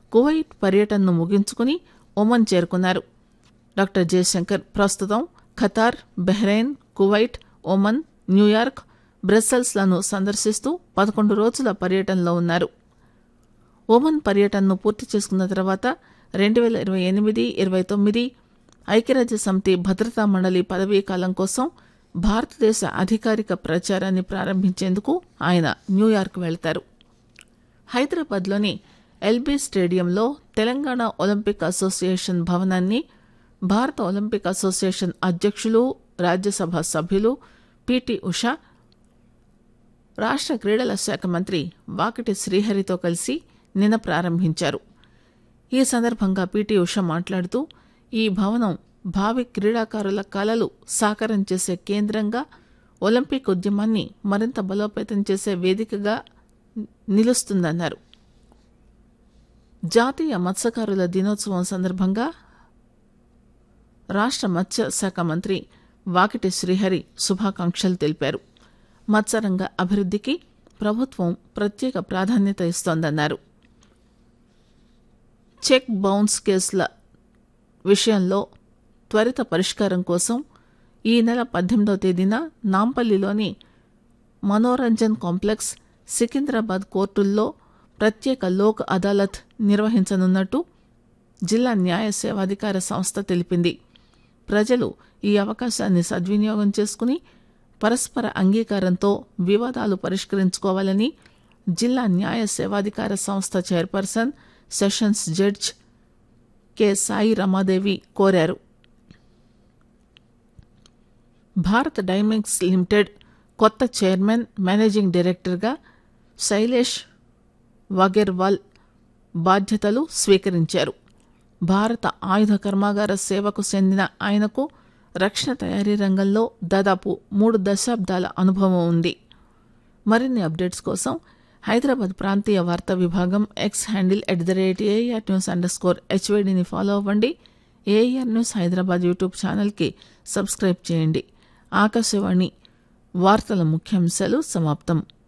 Kuwait పర్యటనను ముగించుకుని Oman చేరుకున్నారు డాక్టర్ జయశంకర్ ప్రస్తుతం Qatar Bahrain Kuwait Oman New York బ్రస్సెల్స్లను సందర్శిస్తూ పదకొండు రోజుల పర్యటనలో ఉన్నారు ఒమన్ పర్యటనను పూర్తి చేసుకున్న తర్వాత రెండు వేల ఇరవై ఎనిమిది ఇరవై తొమ్మిది ఐక్యరాజ్య సమితి భద్రతా మండలి పదవీ కాలం కోసం భారతదేశ అధికారిక ప్రచారాన్ని ప్రారంభించేందుకు ఆయన న్యూయార్క్ వెళ్తారు హైదరాబాద్లోని ఎల్బీ స్టేడియంలో తెలంగాణ ఒలింపిక్ అసోసియేషన్ భవనాన్ని భారత ఒలింపిక్ అసోసియేషన్ అధ్యక్షులు రాజ్యసభ సభ్యులు పిటి ఉషా రాష్ట్ర క్రీడల శాఖ మంత్రి వాకటి శ్రీహరితో కలిసి నిన్న ప్రారంభించారు ఈ సందర్భంగా పిటి ఉష మాట్లాడుతూ ఈ భవనం భావి క్రీడాకారుల కలలు సాకారం చేసే కేంద్రంగా ఒలింపిక్ ఉద్యమాన్ని మరింత బలోపేతం చేసే వేదికగా నిలుస్తుందన్నారు జాతీయ మత్స్యకారుల దినోత్సవం సందర్భంగా రాష్ట్ర మత్స్యశాఖ మంత్రి వాకిటి శ్రీహరి శుభాకాంక్షలు తెలిపారు మత్స్యరంగ అభివృద్ధికి ప్రభుత్వం ప్రత్యేక ప్రాధాన్యత ఇస్తోందన్నారు చెక్ బౌన్స్ కేసుల విషయంలో త్వరిత పరిష్కారం కోసం ఈ నెల పద్దెనిమిదవ తేదీన నాంపల్లిలోని మనోరంజన్ కాంప్లెక్స్ సికింద్రాబాద్ కోర్టుల్లో ప్రత్యేక లోక్ అదాలత్ నిర్వహించనున్నట్టు జిల్లా న్యాయ సేవాధికార సంస్థ తెలిపింది ప్రజలు ఈ అవకాశాన్ని సద్వినియోగం చేసుకుని పరస్పర అంగీకారంతో వివాదాలు పరిష్కరించుకోవాలని జిల్లా న్యాయ సేవాధికార సంస్థ chairperson sessions judge K Sai Ramadevi కోరారు భారత్ డైమండ్స్ లిమిటెడ్ కొత్త చైర్మన్ మేనేజింగ్ డైరెక్టర్గా శైలేష్ వాగెర్వాల్ బాధ్యతలు స్వీకరించారు భారత ఆయుధ కర్మాగార సేవకు చెందిన ఆయనకు రక్షణ తయారీ రంగంలో దాదాపు మూడు దశాబ్దాల అనుభవం ఉంది మరిన్ని అప్డేట్స్ కోసం హైదరాబాద్ ప్రాంతీయ వార్తా విభాగం X handle at the rate AIR news underscore హెచ్వైడిని ఫాలో అవ్వండి ఏఆర్ న్యూస్ హైదరాబాద్ యూట్యూబ్ ఛానల్కి సబ్స్క్రైబ్ చేయండి ఆకాశవాణి వార్తల ముఖ్యాంశాలు సమాప్తం